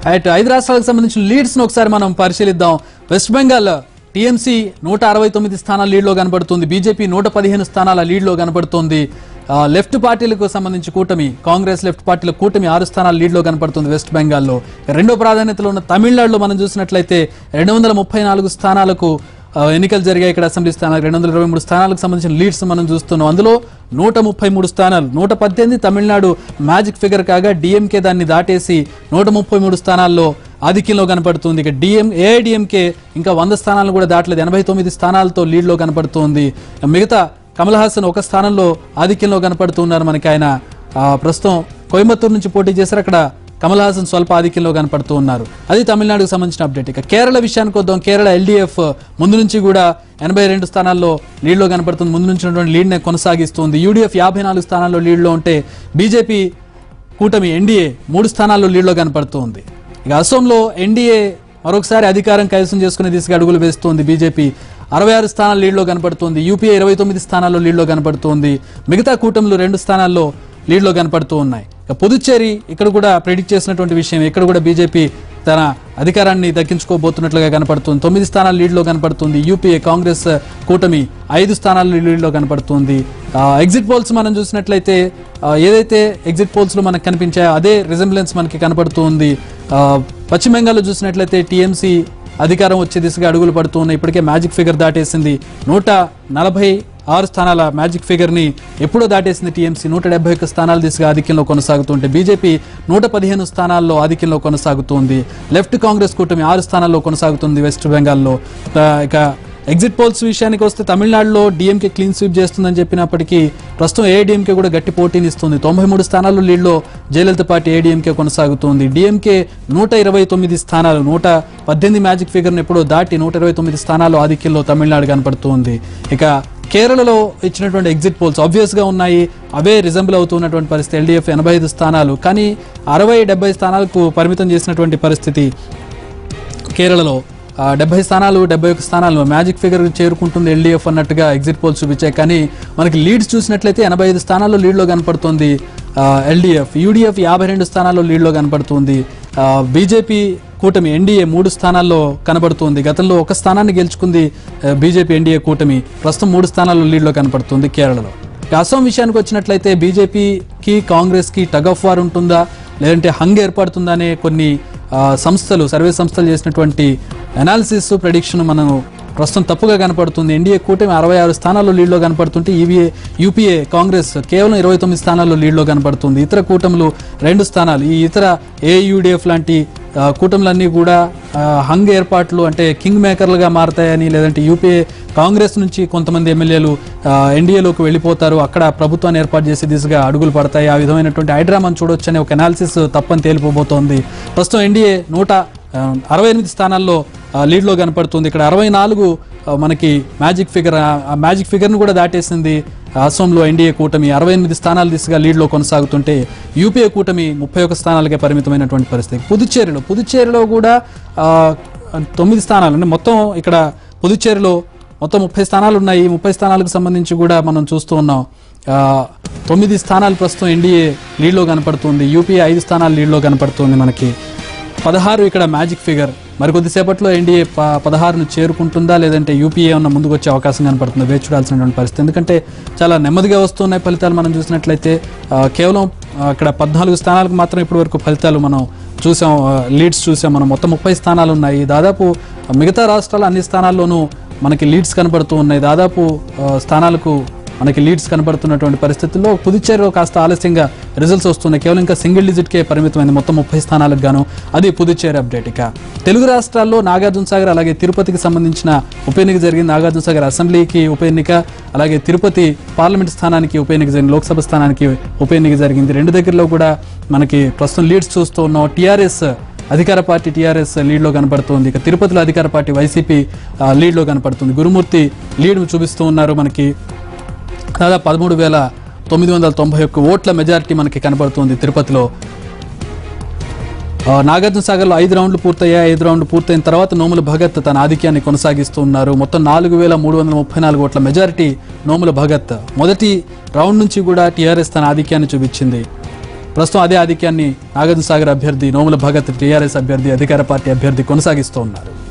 అటు ఐదు రాష్ట్రాలకు సంబంధించిన లీడ్స్ ను ఒకసారి మనం పరిశీలిద్దాం వెస్ట్ బెంగాల్ టీఎంసీ నూట అరవై తొమ్మిది స్థానాల లీడ్లో కనబడుతుంది బీజేపీ నూట పదిహేను స్థానాల లీడ్లో కనబడుతోంది ఆ, లెఫ్ట్ పార్టీలకు సంబంధించి కూటమి కాంగ్రెస్ లెఫ్ట్ పార్టీల కూటమి ఆరు స్థానాల లీడ్లో కనపడుతుంది వెస్ట్ బెంగాల్లో రెండో ప్రాధాన్యతలో ఉన్న తమిళనాడులో మనం చూసినట్లయితే రెండు వందల ముప్పై నాలుగు స్థానాలకు ఆ, ఎన్నికలు జరిగాయి ఇక్కడ అసెంబ్లీ స్థానాలు రెండు వందల ఇరవై మూడు స్థానాలకు సంబంధించిన లీడ్స్ మనం చూస్తున్నాం అందులో నూట ముప్పై మూడు స్థానాలు నూట పద్దెనిమిది తమిళనాడు మ్యాజిక్ ఫిగర్ కాగా డిఎంకే దాన్ని దాటేసి నూట ముప్పై మూడు స్థానాల్లో ఆధిక్యంలో కనపడుతుంది ఇక డిఎం ఏఐడిఎంకే ఇంకా వంద స్థానాలను కూడా దాటలేదు ఎనభై తొమ్మిది స్థానాలతో లీడ్లో కనపడుతుంది మిగతా కమల్ హాసన్ ఒక స్థానంలో ఆధిక్యంలో కనపడుతున్నారు మనకి ఆయన ఆ, ప్రస్తుతం కోయంబత్తూరు నుంచి పోటీ చేశారు అక్కడ కమల్ హాసన్ స్వల్ప ఆధిక్యంలో కనపడుతూ ఉన్నారు అది తమిళనాడుకు సంబంధించిన అప్డేట్ ఇక కేరళ విషయానికి వద్దాం కేరళ ఎల్డీఎఫ్ ముందు నుంచి కూడా ఎనభై రెండు స్థానాల్లో లీడ్లో కనపడుతుంది ముందు నుంచి ఉన్నటువంటి లీడ్నే కొనసాగిస్తుంది యూడీఎఫ్ యాభై నాలుగు స్థానాల్లో లీడ్లో ఉంటే బీజేపీ కూటమి ఎన్డీఏ మూడు స్థానాల్లో లీడ్లో కనపడుతోంది ఇక అసోంలో ఎన్డీఏ మరొకసారి అధికారం కైవసం చేసుకునే దిశగా అడుగులు వేస్తోంది బీజేపీ అరవై ఆరు స్థానాల లీడ్లో కనపడుతోంది యూపీఏ ఇరవై తొమ్మిది స్థానాల్లో లీడ్లో కనపడుతోంది మిగతా కూటములు రెండు స్థానాల్లో లీడ్లో కనపడుతూ ఉన్నాయి ఇక పుదుచ్చేరి ఇక్కడ కూడా ప్రెడిక్ట్ చేసినటువంటి విషయం ఇక్కడ కూడా బీజేపీ తన అధికారాన్ని దక్కించుకోబోతున్నట్లుగా కనపడుతుంది తొమ్మిది స్థానాల లీడ్లో కనపడుతుంది యూపీఏ కాంగ్రెస్ కూటమి ఐదు స్థానాల లీడ్లో కనపడుతుంది ఆ, ఎగ్జిట్ పోల్స్ మనం చూసినట్లయితే ఆ, ఏదైతే ఎగ్జిట్ పోల్స్ లో మనకు కనిపించాయో అదే రిజంబ్లెన్స్ మనకి కనపడుతుంది ఆ, పశ్చిమ బెంగాల్లో చూసినట్లయితే టీఎంసీ అధికారం వచ్చే దిశగా అడుగులు పడుతూ ఉన్నాయి ఇప్పటికే మ్యాజిక్ ఫిగర్ దాటేసింది నూట నలభై ఆరు స్థానాల మ్యాజిక్ ఫిగర్ ని ఎప్పుడో దాటేసింది టీఎంసీ నూట డెబ్బై ఒక్క స్థానాల దిశగా ఆధిక్యంలో కొనసాగుతుంటే బీజేపీ నూట పదిహేను స్థానాల్లో ఆధిక్యంలో కొనసాగుతుంది లెఫ్ట్ కాంగ్రెస్ కూటమి ఆరు స్థానాల్లో కొనసాగుతుంది వెస్ట్ బెంగాల్లో ఆ, ఇక ఎగ్జిట్ పోల్స్ విషయానికి వస్తే తమిళనాడులో డిఎంకే క్లీన్ స్వీప్ చేస్తుందని చెప్పినప్పటికీ ప్రస్తుతం ఏడీఎంకే కూడా గట్టి పోటీని ఇస్తుంది తొంభై మూడు స్థానాల్లో లీడ్లో జయలలిత పార్టీ ఏడీఎంకే కొనసాగుతోంది డిఎంకే నూట ఇరవై తొమ్మిది స్థానాలు నూట పద్దెనిమిది మ్యాజిక్ ఫిగర్ని ఎప్పుడో దాటి నూట ఇరవై తొమ్మిది స్థానాలు ఆధిక్యంలో తమిళనాడు కనపడుతోంది ఇక కేరళలో ఇచ్చినటువంటి ఎగ్జిట్ పోల్స్ ఆబ్వియస్ గా ఉన్నాయి అవే రిజంబుల్ అవుతున్నటువంటి పరిస్థితి ఎల్డీఎఫ్ ఎనభై ఐదు స్థానాలు కానీ అరవై డెబ్బై స్థానాలకు పరిమితం చేసినటువంటి పరిస్థితి కేరళలో ఆ, డెబ్బై స్థానాలు డెబ్బై ఒక్క స్థానాలు మ్యాజిక్ ఫిగర్ చేరుకుంటుంది ఎల్డీఎఫ్ అన్నట్టుగా ఎగ్జిట్ పోల్స్ చూపించాయి కానీ మనకి లీడ్స్ చూసినట్లయితే ఎనభై ఐదు స్థానాల్లో లీడ్లో కనపడుతుంది ఎల్డీఎఫ్ యూడీఎఫ్ యాభై రెండు స్థానాల్లో లీడ్లో కనపడుతుంది బీజేపీ కూటమి ఎన్డీఏ మూడు స్థానాల్లో కనబడుతుంది గతంలో ఒక స్థానాన్ని గెలుచుకుంది బీజేపీ ఎన్డీఏ కూటమి ప్రస్తుతం మూడు స్థానాల్లో లీడ్లో కనపడుతుంది కేరళలో ఇక అస్సాం విషయానికి వచ్చినట్లయితే బీజేపీకి కాంగ్రెస్కి టగ్ ఆఫ్ వార్ ఉంటుందా లేదంటే హంగ్ ఏర్పడుతుందా అనే కొన్ని ఆ, సంస్థలు సర్వే సంస్థలు చేసినటువంటి అనాలిసిస్ ప్రెడిక్షన్ మనం ప్రస్తుతం తప్పుగా కనపడుతుంది ఎన్డీఏ కూటమి అరవై ఆరు స్థానాల్లో లీడ్లో కనపడుతుంటే ఈవీఏ యూపీఏ కాంగ్రెస్ కేవలం ఇరవై తొమ్మిది స్థానాల్లో లీడ్లో కనపడుతుంది ఇతర కూటములు రెండు స్థానాలు ఈ ఇతర ఏయూడిఎఫ్ లాంటి ఆ, కూటములన్నీ కూడా ఆ, హంగ్ ఏర్పాట్లు అంటే కింగ్ మేకర్లుగా మారతాయని లేదంటే యూపీఏ కాంగ్రెస్ నుంచి కొంతమంది ఎమ్మెల్యేలు ఎన్డీఏలోకి వెళ్ళిపోతారు అక్కడ ప్రభుత్వాన్ని ఏర్పాటు చేసే దిశగా అడుగులు పడతాయి ఆ విధమైనటువంటి హైడ్రామాను చూడొచ్చు అనే ఒక అనాలిసిస్ తప్పని తేలిపోబోతోంది ప్రస్తుతం ఎన్డీఏ నూట ఆ, అరవై ఎనిమిది స్థానాల్లో ఆ, లీడ్లో కనపడుతుంది ఇక్కడ అరవై నాలుగు ఆ, మనకి మ్యాజిక్ ఫిగర్ ఆ ఆ మ్యాజిక్ ఫిగర్ను కూడా దాటేసింది అసోంలో ఎన్డీఏ కూటమి అరవై ఎనిమిది స్థానాల దిశగా లీడ్లో కొనసాగుతుంటే యూపీఏ కూటమి ముప్పై ఒక్క స్థానాలకే పరిమితమైనటువంటి పరిస్థితి పుదుచ్చేరిలో పుదుచ్చేరిలో కూడా ఆ, తొమ్మిది స్థానాలు అంటే మొత్తం ఇక్కడ పుదుచ్చేరిలో మొత్తం ముప్పై స్థానాలు ఉన్నాయి ఈ ముప్పై స్థానాలకు సంబంధించి కూడా మనం చూస్తూ ఉన్నాం ఆ, తొమ్మిది స్థానాలు ప్రస్తుతం ఎన్డీఏ లీడ్లో కనపడుతుంది యూపీఏ ఐదు స్థానాలు లీడ్లో కనపడుతుంది మనకి పదహారు ఇక్కడ మ్యాజిక్ ఫిగర్ మరి కొద్దిసేపట్లో ఎన్డీఏ ప పదహారును చేరుకుంటుందా లేదంటే యూపీఏ ఉన్న ముందుకు వచ్చే అవకాశం కనపడుతుందా వేచి చూడాల్సినటువంటి పరిస్థితి ఎందుకంటే చాలా నెమ్మదిగా వస్తున్నాయి ఫలితాలు మనం చూసినట్లయితే ఆ, కేవలం ఆ, ఇక్కడ పద్నాలుగు స్థానాలకు మాత్రం ఇప్పటి వరకు ఫలితాలు మనం చూసాం ఆ, లీడ్స్ చూసాం మనం మొత్తం ముప్పై స్థానాలు ఉన్నాయి దాదాపు మిగతా రాష్ట్రాల అన్ని స్థానాల్లోనూ మనకి లీడ్స్ కనబడుతూ ఉన్నాయి దాదాపు ఆ, స్థానాలకు మనకి లీడ్స్ కనబడుతున్నటువంటి పరిస్థితుల్లో పుదుచ్చేరిలో కాస్త ఆలస్యంగా రిజల్ట్స్ వస్తున్నాయి కేవలం ఇంకా సింగిల్ డిజిట్కే పరిమితమైంది మొత్తం ముప్పై స్థానాలకు గాను అది పుదుచ్చేరి అప్డేట్ ఇక తెలుగు రాష్ట్రాల్లో నాగార్జున సాగర్ అలాగే తిరుపతికి సంబంధించిన ఉప ఎన్నిక జరిగింది నాగార్జున సాగర్ అసెంబ్లీకి ఉప ఎన్నిక అలాగే తిరుపతి పార్లమెంట్ స్థానానికి ఉప ఎన్నిక జరిగింది లోక్సభ స్థానానికి ఉప ఎన్నిక జరిగింది రెండు దగ్గరలో కూడా మనకి ప్రస్తుతం లీడ్స్ చూస్తూ ఉన్నాం టీఆర్ఎస్ అధికార పార్టీ టీఆర్ఎస్ లీడ్లో కనపడుతుంది ఇక తిరుపతిలో అధికార పార్టీ వైసీపీ ఆ, లీడ్లో కనపడుతుంది గురుమూర్తి లీడ్ చూపిస్తూ ఉన్నారు మనకి దాదాపు పదమూడు వేల తొమ్మిది వందల తొంభై ఒక్క ఓట్ల మెజారిటీ మనకి కనపడుతుంది తిరుపతిలో ఆ, నాగార్జున సాగర్లో ఐదు రౌండ్లు పూర్తయ్యాయి ఐదు రౌండ్లు పూర్తయిన తర్వాత నోముల భగత్ తన ఆధిక్యాన్ని కొనసాగిస్తూ ఉన్నారు మొత్తం నాలుగు వేల మూడు వందల ముప్పై నాలుగు ఓట్ల మెజారిటీ నోముల భగత్ మొదటి రౌండ్ నుంచి కూడా టీఆర్ఎస్ తన ఆధిక్యాన్ని చూపించింది ప్రస్తుతం అదే ఆధిక్యాన్ని నాగార్జున సాగర్ అభ్యర్థి నోముల భగత్ టీఆర్ఎస్ అభ్యర్థి అధికార పార్టీ అభ్యర్థి కొనసాగిస్తూ ఉన్నారు